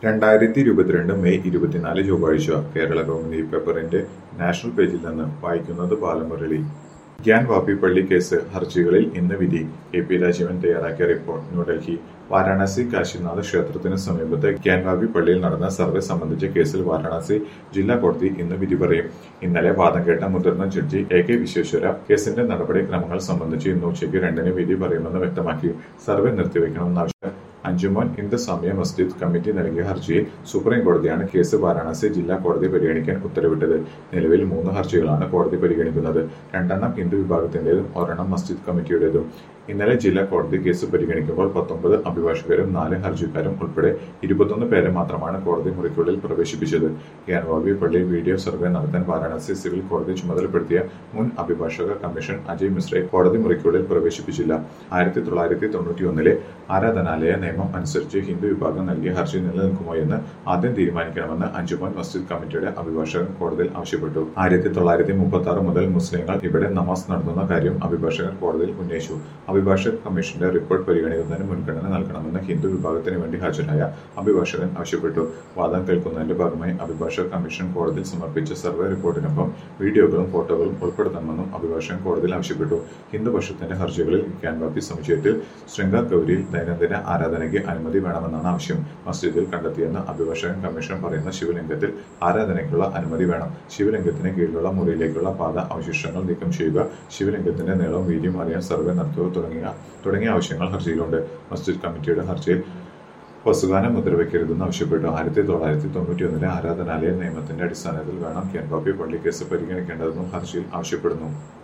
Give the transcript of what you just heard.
രണ്ടായിരത്തി ഇരുപത്തിരണ്ട് മെയ് ഇരുപത്തിനാല് ചൊവ്വാഴ്ച കേരള കൗമുദി പേപ്പറിന്റെ നാഷണൽ പേജിൽ നിന്ന് വായിക്കുന്നത് ബാലമുരളി ഗ്യാൻ വാപ്പി പള്ളി കേസ് ഹർജികളിൽ ഇന്ന് വിധി കെ പി രാജീവൻ തയ്യാറാക്കിയ റിപ്പോർട്ട് ന്യൂഡൽഹി വാരാണസി കാശിനാഥ് ക്ഷേത്രത്തിന് സമീപത്തെ ഗ്യാൻവാബി പള്ളിയിൽ നടന്ന സർവേ സംബന്ധിച്ച കേസിൽ വാരാണസി ജില്ലാ കോടതി ഇന്ന് വിധി പറയും ഇന്നലെ വാദം കേട്ട മുതിർന്ന ജഡ്ജി എ കെ വിശ്വേശ്വര കേസിന്റെ നടപടിക്രമങ്ങൾ സംബന്ധിച്ച് ഇന്ന് ഉച്ചയ്ക്ക് രണ്ടിന് വിധി പറയുമെന്ന് വ്യക്തമാക്കി സർവേ നിർത്തിവെക്കണമെന്നാവശ്യം അഞ്ചുമോൻ ഹിന്ദു സമയ മസ്ജിദ് കമ്മിറ്റി നൽകിയ ഹർജിയിൽ സുപ്രീം കോടതിയാണ് കേസ് വാരാണസി ജില്ലാ കോടതി പരിഗണിക്കാൻ ഉത്തരവിട്ടത് നിലവിൽ മൂന്ന് ഹർജികളാണ് കോടതി പരിഗണിക്കുന്നത് രണ്ടെണ്ണം ഹിന്ദു വിഭാഗത്തിന്റേതും ഒരെണ്ണം മസ്ജിദ് കമ്മിറ്റിയുടേതും ഇന്നലെ ജില്ലാ കോടതി കേസ് പരിഗണിക്കുമ്പോൾ പത്തൊമ്പത് അഭിഭാഷകരും നാല് ഹർജിക്കാരും ഉൾപ്പെടെ ഇരുപത്തൊന്ന് പേരെ മാത്രമാണ് കോടതി മുറിക്കുള്ളിൽ പ്രവേശിപ്പിച്ചത് ഗ്യാൻവാബി പള്ളിയിൽ വീഡിയോ സർവേ നടത്താൻ വാരാണസി സിവിൽ കോടതി ചുമതലപ്പെടുത്തിയ മുൻ അഭിഭാഷക കമ്മീഷൻ അജയ് മിശ്രയെ കോടതി മുറിക്കുള്ളിൽ പ്രവേശിപ്പിച്ചില്ല ആയിരത്തി തൊള്ളായിരത്തി തൊണ്ണൂറ്റിയൊന്നിലെ ആരാധനാലയ നിയമം അനുസരിച്ച് ഹിന്ദു വിഭാഗം നൽകിയ ഹർജി നിലനിൽക്കുമോ എന്ന് ആദ്യം തീരുമാനിക്കണമെന്ന് അഞ്ചുമോൻ മസ്ജിദ് കമ്മിറ്റിയുടെ അഭിഭാഷകൻ കോടതിയിൽ ആവശ്യപ്പെട്ടു ആയിരത്തി തൊള്ളായിരത്തി മുപ്പത്തി ആറ് മുതൽ മുസ്ലിങ്ങൾ ഇവിടെ നമാസ് നടത്തുന്ന കാര്യം അഭിഭാഷകർ കോടതിയിൽ ഉന്നയിച്ചു അഭിഭാഷക കമ്മീഷന്റെ റിപ്പോർട്ട് പരിഗണിക്കുന്നതിന് മുൻഗണന നൽകണമെന്ന് ഹിന്ദു വിഭാഗത്തിന് വേണ്ടി ഹാജരായ അഭിഭാഷകൻ ആവശ്യപ്പെട്ടു വാദം കേൾക്കുന്നതിന്റെ ഭാഗമായി അഭിഭാഷക കമ്മീഷൻ കോടതിയിൽ സമർപ്പിച്ച സർവേ റിപ്പോർട്ടിനൊപ്പം വീഡിയോകളും ഫോട്ടോകളും ഉൾപ്പെടുത്തണമെന്നും അഭിഭാഷകൻ കോടതിയിൽ ആവശ്യപ്പെട്ടു ഹിന്ദുപക്ഷത്തിന്റെ ഹർജികളിൽ ക്യാൻവാപ്പി സമുച്ചയത്തിൽ ശൃംഗാർ ഗൗരിയിൽ ദൈനംദിന ആരാധനയ്ക്ക് അനുമതി വേണമെന്നാണ് ആവശ്യം മസ്ജിദിൽ കണ്ടെത്തിയെന്ന് അഭിഭാഷകൻ കമ്മീഷൻ പറയുന്ന ശിവലിംഗത്തിൽ ആരാധനയ്ക്കുള്ള അനുമതി വേണം ശിവലിംഗത്തിന് കീഴിലുള്ള മുറിയിലേക്കുള്ള പാത അവശിഷ്ടങ്ങൾ നീക്കം ചെയ്യുക ശിവലിംഗത്തിന്റെ നീളവും വീതിയും അറിയാൻ സർവേ നടത്തുക തുടങ്ങിയ തുടങ്ങിയ ആവശ്യങ്ങൾ ഹർജിയിലുണ്ട് മസ്ജിദ് കമ്മിറ്റിയുടെ ഹർജിയിൽ വസുഗാന മുദ്രവയ്ക്കരുതെന്ന് ആവശ്യപ്പെട്ടു ആയിരത്തി തൊള്ളായിരത്തി തൊണ്ണൂറ്റിയൊന്നിലെ ആരാധനാലയ നിയമത്തിന്റെ അടിസ്ഥാനത്തിൽ വേണം ക്യാൻവാപ്പി പള്ളി കേസ് പരിഗണിക്കേണ്ടതെന്നും ഹർജിയിൽ ആവശ്യപ്പെടുന്നു